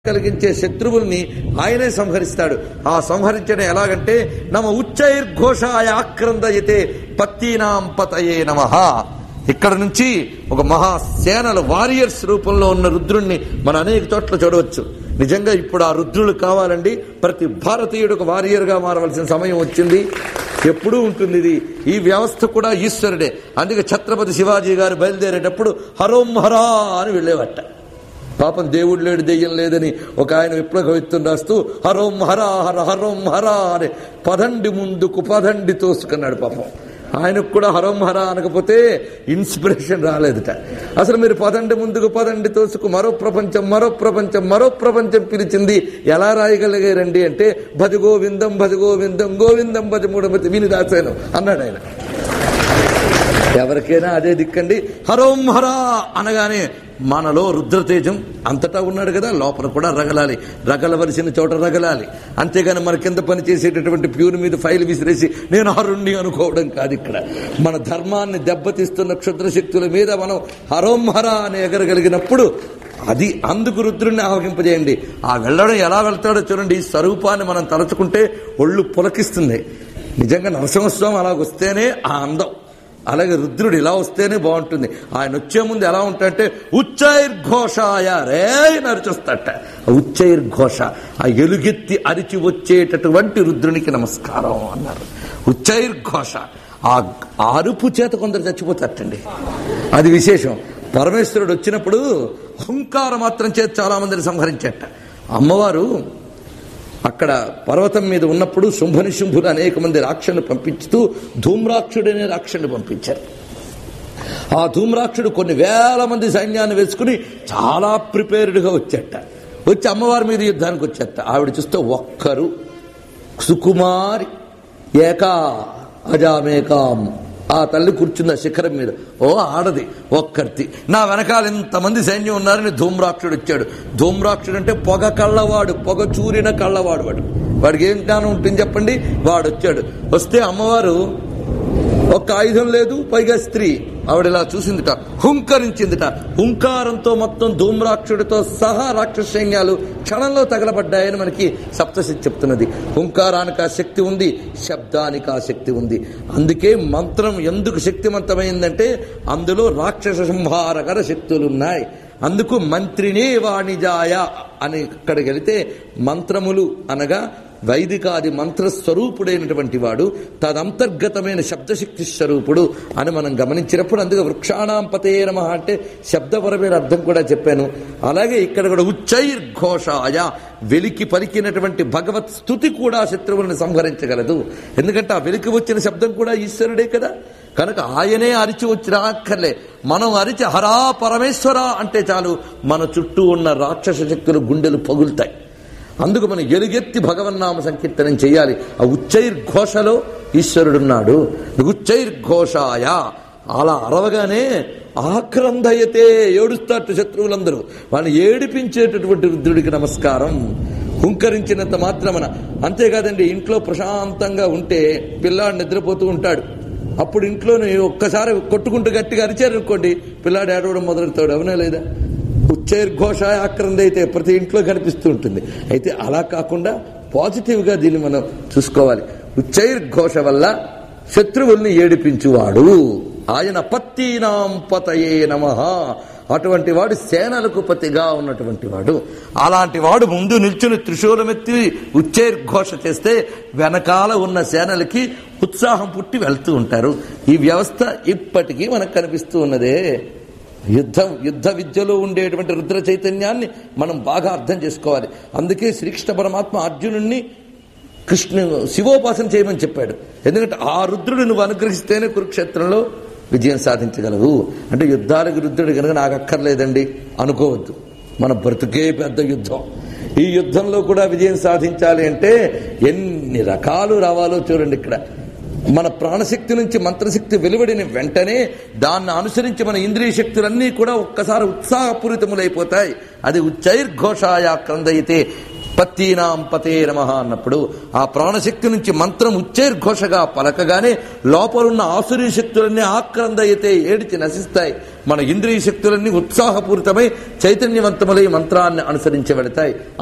కలిగించే శత్రువుల్ని ఆయనే సంహరిస్తాడు ఆ సంహరించడం ఎలాగంటే నమ ఉచ్చైర్ఘోషాయ ఆక్రందయతే పత్తీనాం పతయే నమ ఇక్కడ నుంచి ఒక మహాసేనల వారియర్స్ రూపంలో ఉన్న రుద్రుణ్ణి మన అనేక చోట్ల చూడవచ్చు నిజంగా ఇప్పుడు ఆ రుద్రులు కావాలండి ప్రతి భారతీయుడు ఒక వారియర్ గా మారవలసిన సమయం వచ్చింది ఎప్పుడూ ఉంటుంది ఇది ఈ వ్యవస్థ కూడా ఈశ్వరుడే అందుకే ఛత్రపతి శివాజీ గారు బయలుదేరేటప్పుడు హరోం హరా అని వెళ్ళేవట పాపం దేవుడు లేడు దెయ్యం లేదని ఒక ఆయన విప్లవ కవిత్వం రాస్తూ హరోం హరా హర హరోం హరా అని పదండి ముందుకు పదండి తోసుకున్నాడు పాపం ఆయనకు కూడా హరోం హరా అనకపోతే ఇన్స్పిరేషన్ రాలేదుట అసలు మీరు పదండి ముందుకు పదండి తోసుకు మరో ప్రపంచం మరో ప్రపంచం మరో ప్రపంచం పిలిచింది ఎలా రాయగలిగారండి అంటే భజ గోవిందం భజ గోవిందం గోవిందం భజ మూడమతి విని రాశాను అన్నాడు ఆయన ఎవరికైనా అదే దిక్కండి హరోం హరా అనగానే మనలో రుద్రతేజం అంతటా ఉన్నాడు కదా లోపల కూడా రగలాలి రగలవలసిన చోట రగలాలి అంతేగాని మన కింద పని చేసేటటువంటి ప్యూర్ మీద ఫైల్ విసిరేసి నేను హరుణ్ణి అనుకోవడం కాదు ఇక్కడ మన ధర్మాన్ని దెబ్బతీస్తున్న క్షుద్ర శక్తుల మీద మనం హరోం హరా అని ఎగరగలిగినప్పుడు అది అందుకు రుద్రుణ్ణి ఆవగింపజేయండి ఆ వెళ్ళడం ఎలా వెళ్తాడో చూడండి ఈ స్వరూపాన్ని మనం తలచుకుంటే ఒళ్ళు పులకిస్తుంది నిజంగా నరసింహస్వామి అలాగొస్తేనే ఆ అందం అలాగే రుద్రుడు ఇలా వస్తేనే బాగుంటుంది ఆయన వచ్చే ముందు ఎలా ఉంటాడంటే ఉచ్చైర్ఘోషాయ రే నరిచొస్తట ఉచ్చైర్ఘోష ఆ ఎలుగెత్తి అరిచి వచ్చేటటువంటి రుద్రునికి నమస్కారం అన్నారు ఉచ్చైర్ఘోష ఆ ఆ అరుపు చేత కొందరు చచ్చిపోతారటండి అది విశేషం పరమేశ్వరుడు వచ్చినప్పుడు హుంకార మాత్రం చేత చాలా మందిని సంహరించట అమ్మవారు అక్కడ పర్వతం మీద ఉన్నప్పుడు శుంభని శుంభులు అనేక మంది రాక్షను పంపించుతూ ధూమ్రాక్షుడనే రాక్షని పంపించారు ఆ ధూమ్రాక్షుడు కొన్ని వేల మంది సైన్యాన్ని వేసుకుని చాలా ప్రిపేర్డ్గా వచ్చాట వచ్చి అమ్మవారి మీద యుద్ధానికి వచ్చాట ఆవిడ చూస్తే ఒక్కరు సుకుమారి ఏకా అజామేకాం ఆ తల్లి కూర్చుంది ఆ శిఖరం మీద ఓ ఆడది ఒక్కర్తి నా వెనకాల ఇంతమంది సైన్యం ఉన్నారని ధూమ్రాక్షుడు వచ్చాడు ధూమ్రాక్షుడు అంటే పొగ కళ్ళవాడు పొగ చూరిన కళ్ళవాడు వాడు వాడికి ఏం జ్ఞానం ఉంటుంది చెప్పండి వాడు వచ్చాడు వస్తే అమ్మవారు ఒక్క ఆయుధం లేదు పైగా స్త్రీ ఆవిడ ఇలా చూసిందిట హుంకరించిందిట హుంకారంతో మొత్తం ధూమ్రాక్షుడితో సహా రాక్షస సైన్యాలు క్షణంలో తగలబడ్డాయని మనకి సప్తశక్తి చెప్తున్నది హుంకారానికి ఆ శక్తి ఉంది శబ్దానికి ఆ శక్తి ఉంది అందుకే మంత్రం ఎందుకు శక్తివంతమైందంటే అందులో రాక్షస సంహారకర శక్తులు ఉన్నాయి అందుకు మంత్రినే వాణిజాయ అని ఇక్కడికి వెళితే మంత్రములు అనగా వైదికాది మంత్రస్వరూపుడైనటువంటి వాడు తదంతర్గతమైన శబ్దశక్తి స్వరూపుడు అని మనం గమనించినప్పుడు అందుకే వృక్షాణం పతే నమ అంటే శబ్దపరమైన అర్థం కూడా చెప్పాను అలాగే ఇక్కడ కూడా ఉచ్చైర్ఘోషాయ వెలికి పలికినటువంటి భగవత్ స్థుతి కూడా శత్రువులను సంహరించగలదు ఎందుకంటే ఆ వెలికి వచ్చిన శబ్దం కూడా ఈశ్వరుడే కదా కనుక ఆయనే అరిచి వచ్చి రాక్కర్లే మనం అరిచి హరా పరమేశ్వర అంటే చాలు మన చుట్టూ ఉన్న రాక్షస శక్తులు గుండెలు పగులుతాయి అందుకు మనం ఎలుగెత్తి భగవన్నామ సంకీర్తనం చేయాలి ఆ ఉచ్చైర్ఘోషలో ఈశ్వరుడున్నాడు ఉచ్చైర్ఘోషాయ అలా అరవగానే ఆక్రందయతే ఏడుస్తారట శత్రువులందరూ వాళ్ళని ఏడిపించేటటువంటి రుద్రుడికి నమస్కారం హుంకరించినంత మాత్రమన అంతేకాదండి ఇంట్లో ప్రశాంతంగా ఉంటే పిల్లాడు నిద్రపోతూ ఉంటాడు అప్పుడు ఇంట్లోనే ఒక్కసారి కొట్టుకుంటూ గట్టిగా అరిచారనుకోండి పిల్లాడు ఏడవడం మొదలెడతాడు అవునా లేదా ఉచ్చైర్ఘోష ఆక్రంది అయితే ప్రతి ఇంట్లో కనిపిస్తూ ఉంటుంది అయితే అలా కాకుండా పాజిటివ్ గా దీన్ని మనం చూసుకోవాలి ఉచ్చైర్ఘోష వల్ల శత్రువుల్ని ఏడిపించువాడు ఆయన పత్తీనాం పతయే నమ అటువంటి వాడు సేనలకు పతిగా ఉన్నటువంటి వాడు అలాంటి వాడు ముందు నిల్చుని త్రిశూలమెత్తి ఉచ్చైర్ఘోష చేస్తే వెనకాల ఉన్న సేనలకి ఉత్సాహం పుట్టి వెళ్తూ ఉంటారు ఈ వ్యవస్థ ఇప్పటికీ మనకు కనిపిస్తూ ఉన్నదే యుద్ధం యుద్ధ విద్యలో ఉండేటువంటి రుద్ర చైతన్యాన్ని మనం బాగా అర్థం చేసుకోవాలి అందుకే శ్రీకృష్ణ పరమాత్మ అర్జునుణ్ణి కృష్ణ శివోపాసన చేయమని చెప్పాడు ఎందుకంటే ఆ రుద్రుడు నువ్వు అనుగ్రహిస్తేనే కురుక్షేత్రంలో విజయం సాధించగలవు అంటే యుద్ధాలకు రుద్రుడు కనుక నాకు అక్కర్లేదండి అనుకోవద్దు మన బ్రతుకే పెద్ద యుద్ధం ఈ యుద్ధంలో కూడా విజయం సాధించాలి అంటే ఎన్ని రకాలు రావాలో చూడండి ఇక్కడ మన ప్రాణశక్తి నుంచి మంత్రశక్తి వెలువడిన వెంటనే దాన్ని అనుసరించి మన ఇంద్రియ శక్తులన్నీ కూడా ఒక్కసారి ఉత్సాహపూరితములైపోతాయి అది ఉచ్చైర్ఘోషాయ క్రందయితే పత్తీనాం పతే నమ అన్నప్పుడు ఆ ప్రాణశక్తి నుంచి మంత్రం ఉచ్చేర్ఘోషగా పలకగానే లోపలున్న ఆసురీ శక్తులన్నీ ఆక్రందయితే ఏడిచి నశిస్తాయి మన ఇంద్రియ శక్తులన్నీ ఉత్సాహపూరితమై చైతన్యవంతములై మంత్రాన్ని అనుసరించి వెళతాయి